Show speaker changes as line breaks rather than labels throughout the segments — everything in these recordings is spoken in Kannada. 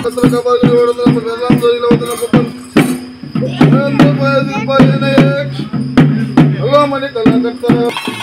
Nuestra capa de oro de la Fernando y la otra la Copa. Ando pues el país en el Allah mani kala kartara.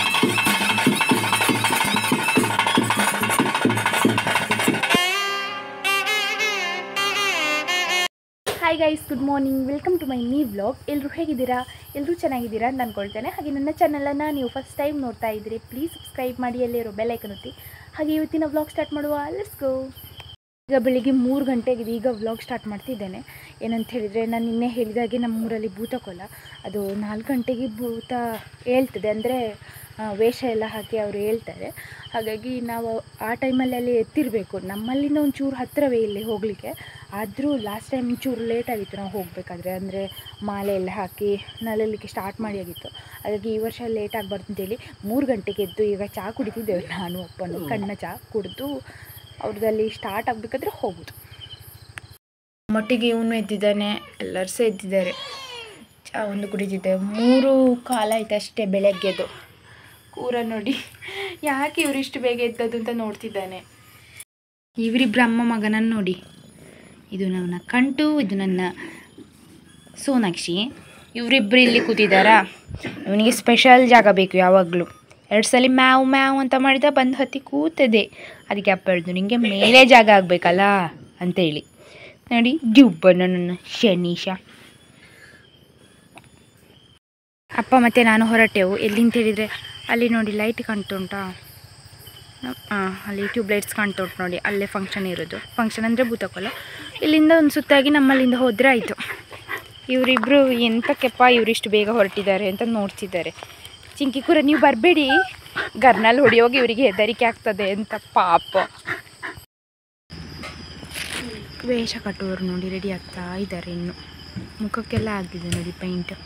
Hi guys good morning welcome to my ನೀ ವ್ಲಾಗ್ ಎಲ್ಲರೂ ಹೇಗಿದ್ದೀರಾ ಎಲ್ಲರೂ ಚೆನ್ನಾಗಿದ್ದೀರಾ ಅಂತ ಅಂದ್ಕೊಳ್ತೇನೆ ಹಾಗೆ ನನ್ನ ಚಾನಲನ್ನು ನೀವು ಫಸ್ಟ್ ಟೈಮ್ ನೋಡ್ತಾ ಇದ್ದೀರಿ ಪ್ಲೀಸ್ ಸಬ್ಸ್ಕ್ರೈಬ್ ಮಾಡಿ ಅಲ್ಲೇ ಇರೋ ಬೆಲ್ಲೈಕನ್ ಒತ್ತಿ ಹಾಗೆ ಇವತ್ತಿನ ವ್ಲಾಗ್ ಸ್ಟಾರ್ಟ್ ಮಾಡುವ ಲೆಟ್ಸ್ ಗೋ ಈಗ ಬೆಳಿಗ್ಗೆ ಮೂರು ಗಂಟೆಗಿದೆ ಈಗ ವ್ಲಾಗ್ ಸ್ಟಾರ್ಟ್ ಮಾಡ್ತಿದ್ದೇನೆ ಏನಂತ ಹೇಳಿದರೆ ನಾನು ನಿನ್ನೆ ಹೇಳಿದಾಗೆ ನಮ್ಮ ಊರಲ್ಲಿ ಭೂತಕೊಲ ಅದು ನಾಲ್ಕು ಗಂಟೆಗೆ ಭೂತ ಹೇಳ್ತದೆ ಅಂದರೆ ವೇಷ ಎಲ್ಲ ಹಾಕಿ ಅವರು ಹೇಳ್ತಾರೆ ಹಾಗಾಗಿ ನಾವು ಆ ಟೈಮಲ್ಲಿ ಅಲ್ಲಿ ಎತ್ತಿರಬೇಕು ನಮ್ಮಲ್ಲಿಂದ ಒಂಚೂರು ಹತ್ತಿರವೇ ಇಲ್ಲಿ ಹೋಗಲಿಕ್ಕೆ ಆದರೂ ಲಾಸ್ಟ್ ಟೈಮ್ ಒಂಚೂರು ಲೇಟ್ ಆಗಿತ್ತು ನಾವು ಹೋಗಬೇಕಾದ್ರೆ ಅಂದರೆ ಮಾಲೆ ಎಲ್ಲ ಹಾಕಿ ನಲಲಿಕ್ಕೆ ಸ್ಟಾರ್ಟ್ ಮಾಡಿ ಆಗಿತ್ತು ಹಾಗಾಗಿ ಈ ವರ್ಷ ಲೇಟ್ ಆಗಬಾರ್ದು ಅಂತೇಳಿ ಮೂರು ಗಂಟೆಗೆ ಎದ್ದು ಈಗ ಚಹಾ ಕುಡಿತಿದ್ದೇವೆ ನಾನು ಅಪ್ಪನು ಕಣ್ಣ ಚಹಾ ಕುಡಿದು ಅವ್ರದ್ದಲ್ಲಿ ಸ್ಟಾರ್ಟ್ ಆಗಬೇಕಾದ್ರೆ ಹೋಗೋದು ಮಟ್ಟಿಗೆ ಇವನು ಎದ್ದಿದ್ದಾನೆ ಎಲ್ಲರೂ ಸಹ ಎದ್ದಿದ್ದಾರೆ ಚಹಾ ಒಂದು ಕುಡಿತಿದ್ದೇವೆ ಮೂರು ಕಾಲ ಆಯ್ತು ಅಷ್ಟೇ ಬೆಳಗ್ಗೆದು ಕೂರ ನೋಡಿ ಯಾಕೆ ಇವರು ಇಷ್ಟು ಬೇಗ ಎದ್ದದ್ದು ಅಂತ ನೋಡ್ತಿದ್ದಾನೆ ಇವರಿಬ್ಬರ ಅಮ್ಮ ಮಗನನ್ನು ನೋಡಿ ಇದು ನನ್ನ ಕಂಟು ಇದು ನನ್ನ ಸೋನಾಕ್ಷಿ ಇವರಿಬ್ಬರು ಇಲ್ಲಿ ಕೂತಿದ್ದಾರಾ ಇವನಿಗೆ ಸ್ಪೆಷಲ್ ಜಾಗ ಬೇಕು ಯಾವಾಗಲೂ ಎರಡು ಸಲ ಮ್ಯಾವ್ ಮ್ಯಾವ್ ಅಂತ ಮಾಡಿದ ಬಂದು ಹತ್ತಿ ಕೂತದೆ ಅದಕ್ಕೆ ಅಪ್ಪ ಹೇಳಿದ್ರು ನಿಮಗೆ ಮೇಲೆ ಜಾಗ ಆಗಬೇಕಲ್ಲ ಅಂತೇಳಿ ನೋಡಿ ಡ್ಯುಬ್ಬ ನನ್ನ ಶನೀಶ ಅಪ್ಪ ಮತ್ತು ನಾನು ಹೊರಟೆವು ಎಲ್ಲಿಂತ ಹೇಳಿದರೆ ಅಲ್ಲಿ ನೋಡಿ ಲೈಟ್ ಕಾಣ್ತುಂಟಾ ಹಾಂ ಅಲ್ಲಿ ಟ್ಯೂಬ್ ಲೈಟ್ಸ್ ಕಾಣ್ತಾ ಉಂಟು ನೋಡಿ ಅಲ್ಲೇ ಫಂಕ್ಷನ್ ಇರೋದು ಫಂಕ್ಷನ್ ಅಂದರೆ ಭೂತಕೊಲ ಇಲ್ಲಿಂದ ಒಂದು ಸುತ್ತಾಗಿ ನಮ್ಮಲ್ಲಿಂದ ಹೋದರೆ ಆಯಿತು ಇವರಿಬ್ಬರು ಎಂತಕ್ಕೆಪ್ಪ ಇವರಿಷ್ಟು ಬೇಗ ಹೊರಟಿದ್ದಾರೆ ಅಂತ ನೋಡ್ತಿದ್ದಾರೆ ಚಿಂಕಿ ಕೂರ ನೀವು ಬರಬೇಡಿ ಗರ್ನಲ್ಲಿ ಹೊಡಿಯೋಗಿ ಇವರಿಗೆ ಹೆದರಿಕೆ ಆಗ್ತದೆ ಅಂತ ಪಾಪ ವೇಷ ಕಟ್ಟುವವರು ನೋಡಿ ರೆಡಿ ಆಗ್ತಾ ಇದ್ದಾರೆ ಇನ್ನು ಮುಖಕ್ಕೆಲ್ಲ ಆಗಿದೆ ನೋಡಿ ಪೈಂಟ್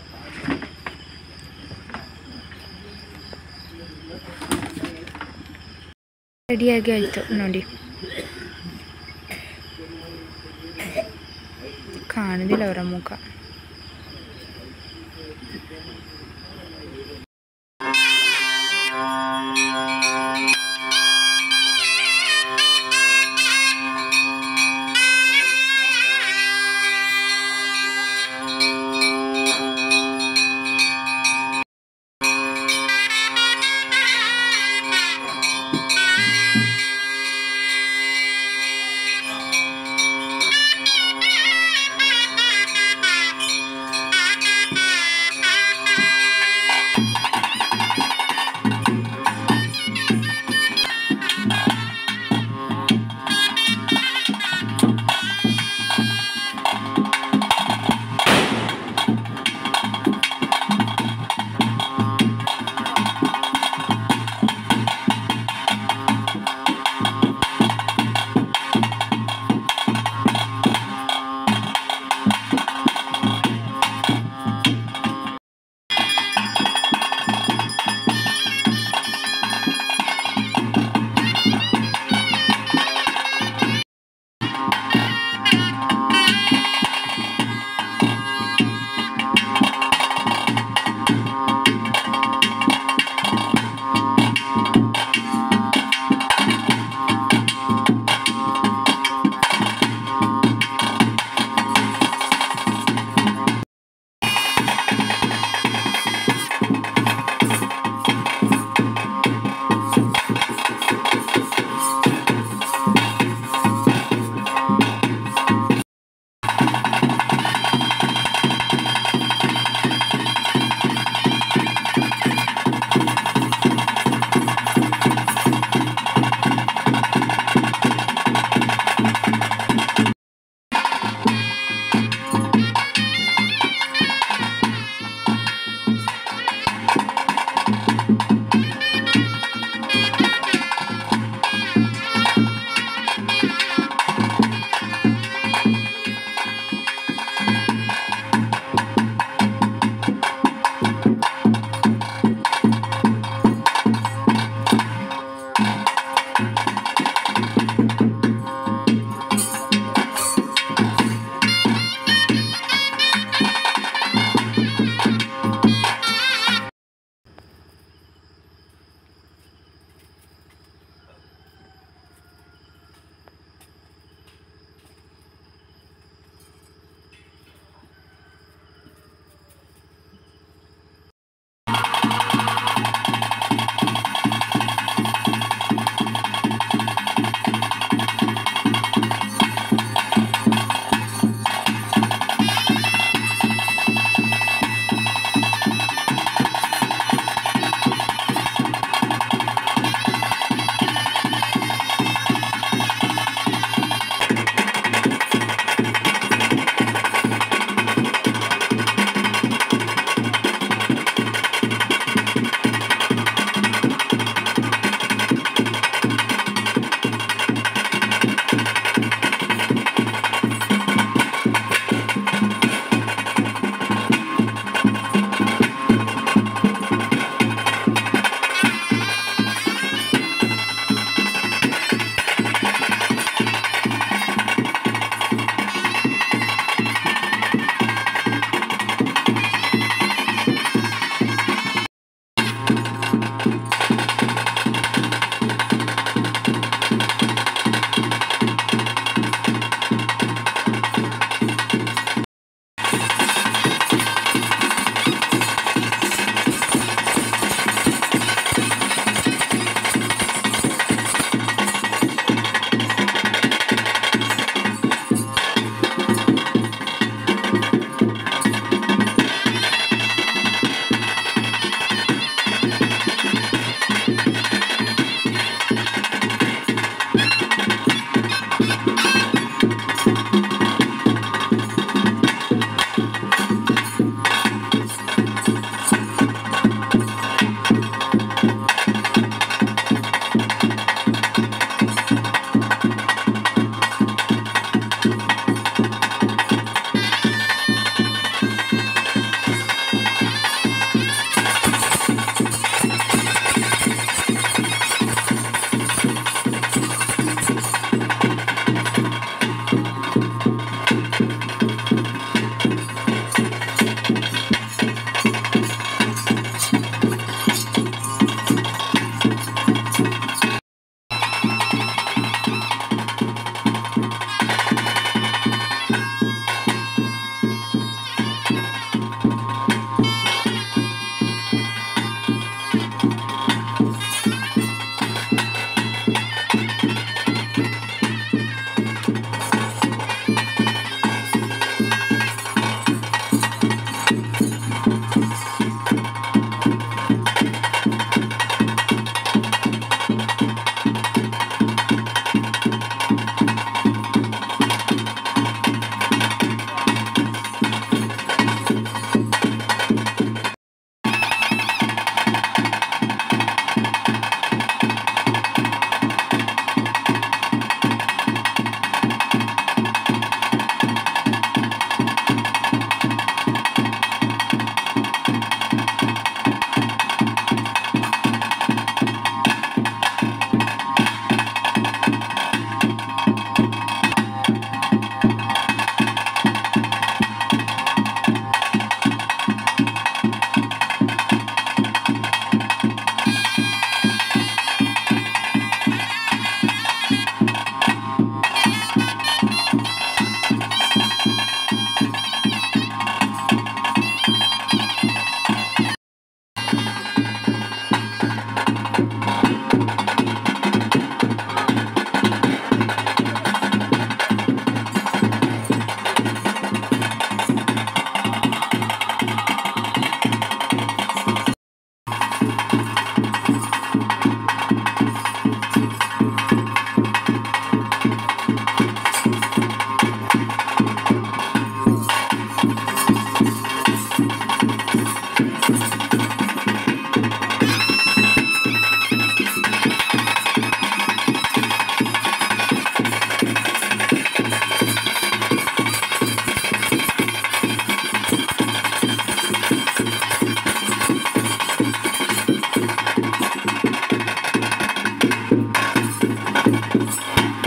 ರೆಡಿಯಾಗಿ ಆಯಿತು ನೋಡಿ ಕಾಣುದಿಲ್ಲ ಅವರ ಮುಖ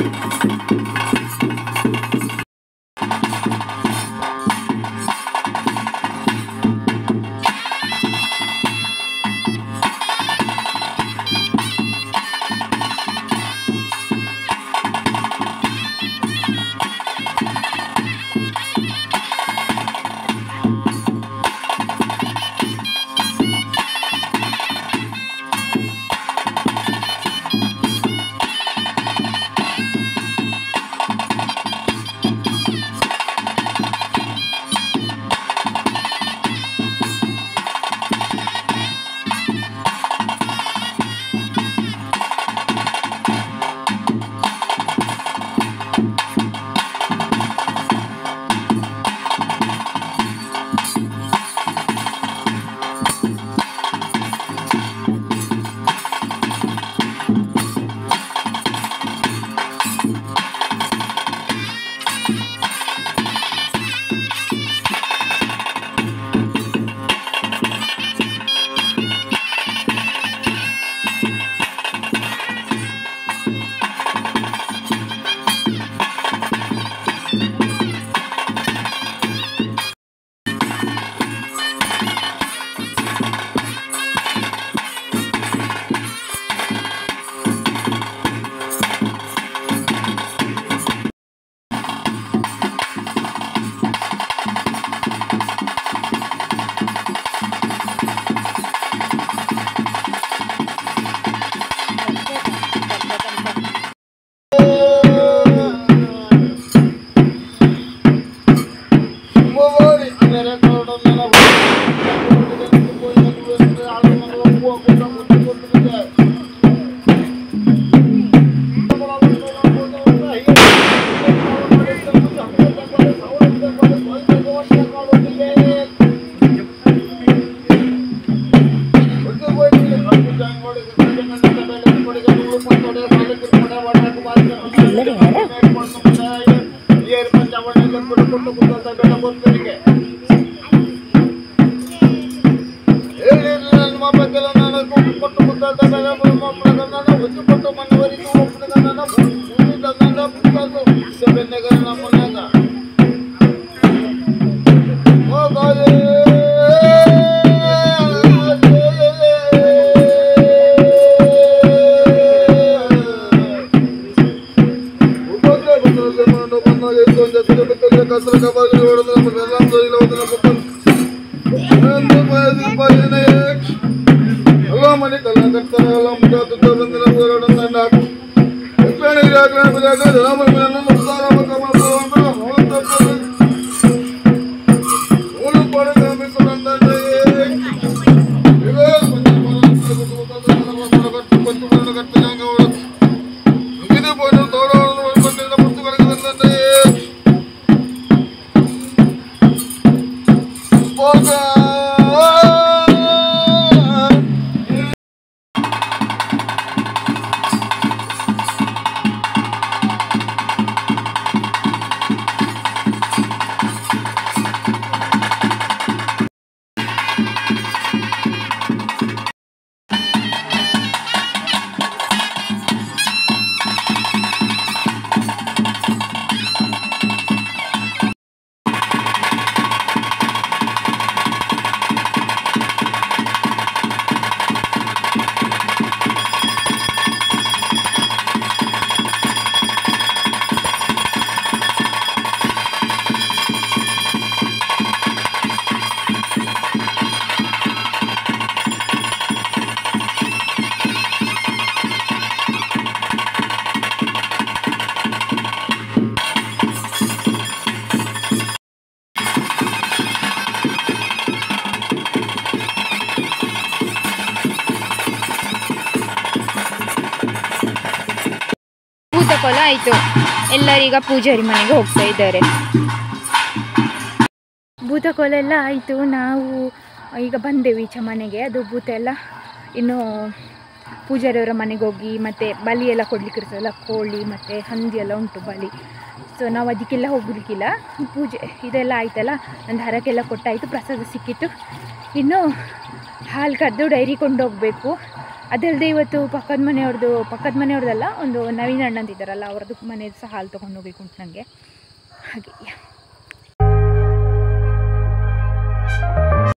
ಭೂತಕೋಲ ಆಯಿತು ಎಲ್ಲರೀಗ ಪೂಜಾರಿ ಮನೆಗೆ ಹೋಗ್ತಾ ಇದ್ದಾರೆ ಭೂತಕೋಲ ಎಲ್ಲ ಆಯಿತು ನಾವು ಈಗ ಬಂದೆವು ಈಚೆ ಮನೆಗೆ ಅದು ಭೂತ ಎಲ್ಲ ಇನ್ನು ಪೂಜಾರಿಯವರ ಮನೆಗೆ ಹೋಗಿ ಮತ್ತು ಬಲಿ ಎಲ್ಲ ಕೊಡ್ಲಿಕ್ಕೆ ಇರ್ತದಲ್ಲ ಕೋಳಿ ಮತ್ತು ಹಂದಿ ಎಲ್ಲ ಉಂಟು ಬಲಿ ಸೊ ನಾವು ಅದಕ್ಕೆಲ್ಲ ಹೋಗ್ಲಿಕ್ಕಿಲ್ಲ ಪೂಜೆ ಇದೆಲ್ಲ ಆಯ್ತಲ್ಲ ಒಂದು ಹರಕೆಲ್ಲ ಕೊಟ್ಟಾಯಿತು ಪ್ರಸಾದ ಸಿಕ್ಕಿತ್ತು ಇನ್ನು ಹಾಲು ಕರೆದು ಡೈರಿ ಕೊಂಡೋಗಬೇಕು ಅದಲ್ಲದೆ ಇವತ್ತು ಪಕ್ಕದ ಮನೆಯವ್ರದ್ದು ಪಕ್ಕದ ಮನೆಯವ್ರದ್ದಲ್ಲ ಒಂದು ನವೀನ್ ಅಣ್ಣಂದಿದ್ದಾರಲ್ಲ ಅವ್ರದ್ದು ಮನೆಯದು ಸಹ ಹಾಲು ತೊಗೊಂಡು ಹೋಗ್ಬೇಕು ಉಂಟು ನನಗೆ ಹಾಗೆ